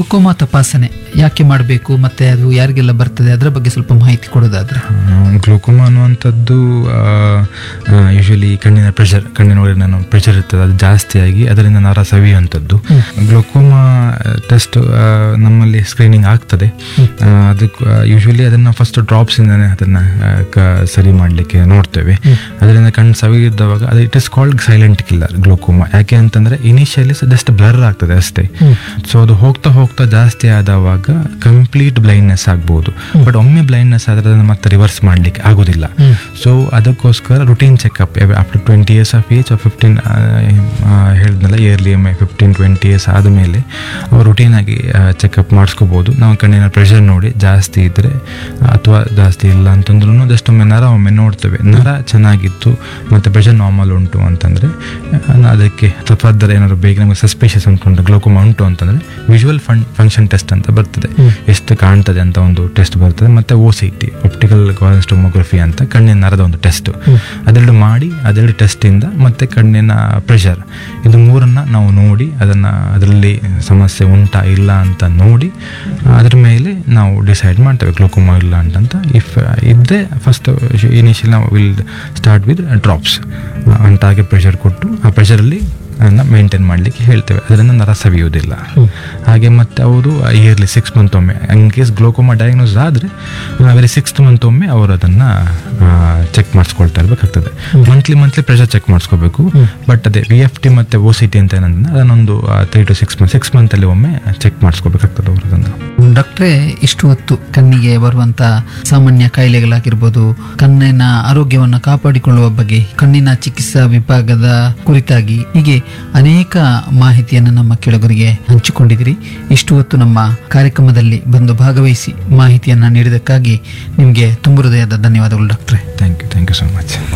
glaucoma ತಪಾಸಣೆ ಯಾಕೆ ಮಾಡಬೇಕು ಮತ್ತೆ ಅದು ಯಾರಿಗೆಲ್ಲ ಬರ್ತದೆ ಅದರ ಬಗ್ಗೆ ಸ್ವಲ್ಪ ಮಾಹಿತಿ ಕೊಡೋದಾದ್ರೆ ಗ್ಲೂಕೋಮಾ ಅನ್ನುವಂಥದ್ದು ಯೂಶಲಿ ಕಣ್ಣಿನ ಪ್ರೆಷರ್ ಕಣ್ಣಿನ ಒಳಗಿನ ಪ್ರೆಷರ್ ಇರ್ತದೆ ಅದು ಜಾಸ್ತಿಯಾಗಿ ಅದರಿಂದ ನರ ಸವಿಯುವಂಥದ್ದು ಗ್ಲೂಕೋಮಾ ಟೆಸ್ಟ್ ನಮ್ಮಲ್ಲಿ ಸ್ಕ್ರೀನಿಂಗ್ ಆಗ್ತದೆ ಆ, ಅದಕ್ಕೆ ಯೂಶಲಿ ಅದನ್ನು ಫಸ್ಟ್ ಡ್ರಾಪ್ಸಿಂದನೇ ಅದನ್ನು ಸರಿ ಮಾಡಲಿಕ್ಕೆ ನೋಡ್ತೇವೆ ಅದರಿಂದ ಕಣ್ಣು ಸವಿಯಿದ್ದವಾಗ ಅದು it is called silent killer glaucoma ಯಾಕೆ ಅಂತಂದರೆ ಇನಿಷಿಯಲಿ ಜಸ್ಟ್ ಬ್ಲರ್ ಆಗ್ತದೆ ಅಷ್ಟೇ ಸೊ ಅದು ಹೋಗ್ತಾ ಹೋಗ್ತಾ ಜಾಸ್ತಿ ಆದವಾಗ ಕಂಪ್ಲೀಟ್ ಬ್ಲೈಂಡ್ನೆಸ್ ಆಗ್ಬೋದು ಬಟ್ ಒಮ್ಮೆ ಬ್ಲೈಂಡ್ನೆಸ್ ಆದರೆ ಅದನ್ನು ಮತ್ತೆ ರಿವರ್ಸ್ ಮಾಡಲಿಕ್ಕೆ ಆಗೋದಿಲ್ಲ ಸೊ ಅದಕ್ಕೋಸ್ಕರ routine checkup after twenty years of age fifteen ಹೇಳಿದ್ನಲ್ಲ early um fifteen twenty years ಆದಮೇಲೆ ಅವ್ರು ರುಟೀನ್ ಆಗಿ ಚೆಕಪ್ ಮಾಡಿಸ್ಕೋಬೋದು ನಾವು ಕಣ್ಣಿನ ಪ್ರೆಷರ್ ನೋಡಿ ಜಾಸ್ತಿ ಇದ್ದರೆ ಅಥವಾ ಜಾಸ್ತಿ ಇಲ್ಲ ಅಂತಂದ್ರೂ ಜಸ್ಟ್ ಒಮ್ಮೆ ನರ ಒಮ್ಮೆ ನೋಡ್ತೇವೆ ನರ ಚೆನ್ನಾಗಿತ್ತು ಮತ್ತು ಪ್ರೆಷರ್ ನಾರ್ಮಲ್ ಉಂಟು ಅಂತಂದರೆ ಅದಕ್ಕೆ ಫರ್ದರ್ ಏನಾದ್ರು ಬೇಕು ನಮಗೆ ಸಸ್ಪಿಷಿಯಸ್ ಉಂಟು ಗ್ಲೋಕೋಮಾ ಉಂಟು ಅಂತಂದರೆ ವಿಜುವಲ್ ಫಂಡ್ ಫಂಕ್ಷನ್ ಟೆಸ್ಟ್ ಅಂತ ಬರ್ತದೆ ಎಷ್ಟು ಕಾಣ್ತದೆ ಅಂತ ಒಂದು ಟೆಸ್ಟ್ ಬರ್ತದೆ ಮತ್ತು O C T optical tomography ಅಂತ ಕಣ್ಣಿನ ನರದ ಒಂದು ಟೆಸ್ಟ್ ಅದೆರಡು ಮಾಡಿ ಅದೆರಡು ಟೆಸ್ಟಿಂದ ಮತ್ತೆ ಕಣ್ಣಿನ ಪ್ರೆಷರ್ ಇದು ಮೂರನ್ನು ನಾವು ನೋಡಿ ಅದನ್ನು ಅದರಲ್ಲಿ ಸಮಸ್ಯೆ ಉಂಟಾ ಇಲ್ಲ ಅಂತ ನೋಡಿ ಅದ್ರ ಮೇಲೆ ನಾವು ಡಿಸೈಡ್ ಮಾಡ್ತೇವೆ ಗ್ಲೋಕೋಮಾ ಇಲ್ಲ ಅಂತಂತ ಇಫ್ ಇದ್ದರೆ ಫಸ್ಟ್ ಇನಿಷಿಯಲ್ ನಾವು ವಿಲ್ ಸ್ಟಾರ್ಟ್ ವಿತ್ ಡ್ರಾಪ್ಸ್ ಅಂತಾಗೆ ಪ್ರೆಷರ್ ಕೊಟ್ಟು ಆ ಪ್ರೆಷರಲ್ಲಿ ಅದನ್ನು ಮೇಂಟೈನ್ ಮಾಡಲಿಕ್ಕೆ ಹೇಳ್ತೇವೆ ಅದರಿಂದ ನರ ಸವಿಯುವುದಿಲ್ಲ ಹಾಗೆ ಮತ್ತೆ ಅವರು ಇಯರ್ಲಿ ಸಿಕ್ಸ್ ಮಂತ್ ಒಮ್ಮೆ ಇನ್ ಕೇಸ್ ಗ್ಲೋಕೋಮಾ ಡಯಾಗ್ನೋಸ್ ಆದರೆ ವೆರಿ ಸಿಕ್ಸ್ತ್ ಮಂತ್ ಒಮ್ಮೆ ಅವರು ಅದನ್ನು ಚೆಕ್ ಮಾಡಿಸ್ಕೊಳ್ತಾ ಇರಬೇಕಾಗ್ತದೆ ಮಂತ್ಲಿ ಮಂತ್ಲಿ ಪ್ರೆಷರ್ ಚೆಕ್ ಮಾಡಿಸ್ಕೋಬೇಕು ಬಟ್ ಅದೇ ವಿ ಎಫ್ ಟಿ ಮತ್ತು ಓ ಸಿ ಟಿ ಅಂತ ಏನಂದ್ರೆ ಅದನ್ನೊಂದು three to six month six ಮಂತಲ್ಲಿ ಒಮ್ಮೆ ಚೆಕ್ ಮಾಡಿಸ್ಕೋಬೇಕಾಗ್ತದೆ ಅವರು ಅದನ್ನು ಡಾಕ್ಟ್ರೇ ಇಷ್ಟು ಹೊತ್ತು ಕಣ್ಣಿಗೆ ಬರುವಂತ ಸಾಮಾನ್ಯ ಕಾಯಿಲೆಗಳಾಗಿರ್ಬೋದು ಕಣ್ಣಿನ ಆರೋಗ್ಯವನ್ನು ಕಾಪಾಡಿಕೊಳ್ಳುವ ಬಗ್ಗೆ ಕಣ್ಣಿನ ಚಿಕಿತ್ಸಾ ವಿಭಾಗದ ಕುರಿತಾಗಿ ಹೀಗೆ ಅನೇಕ ಮಾಹಿತಿಯನ್ನು ನಮ್ಮ ಕೆಳಗರಿಗೆ ಹಂಚಿಕೊಂಡಿದಿರಿ ಇಷ್ಟು ಹೊತ್ತು ನಮ್ಮ ಕಾರ್ಯಕ್ರಮದಲ್ಲಿ ಬಂದು ಭಾಗವಹಿಸಿ ಮಾಹಿತಿಯನ್ನ ನೀಡಿದಕ್ಕಾಗಿ ನಿಮಗೆ ತುಂಬು ಹೃದಯದ ಧನ್ಯವಾದಗಳು ಡಾಕ್ಟ್ರೇ thank you thank you so much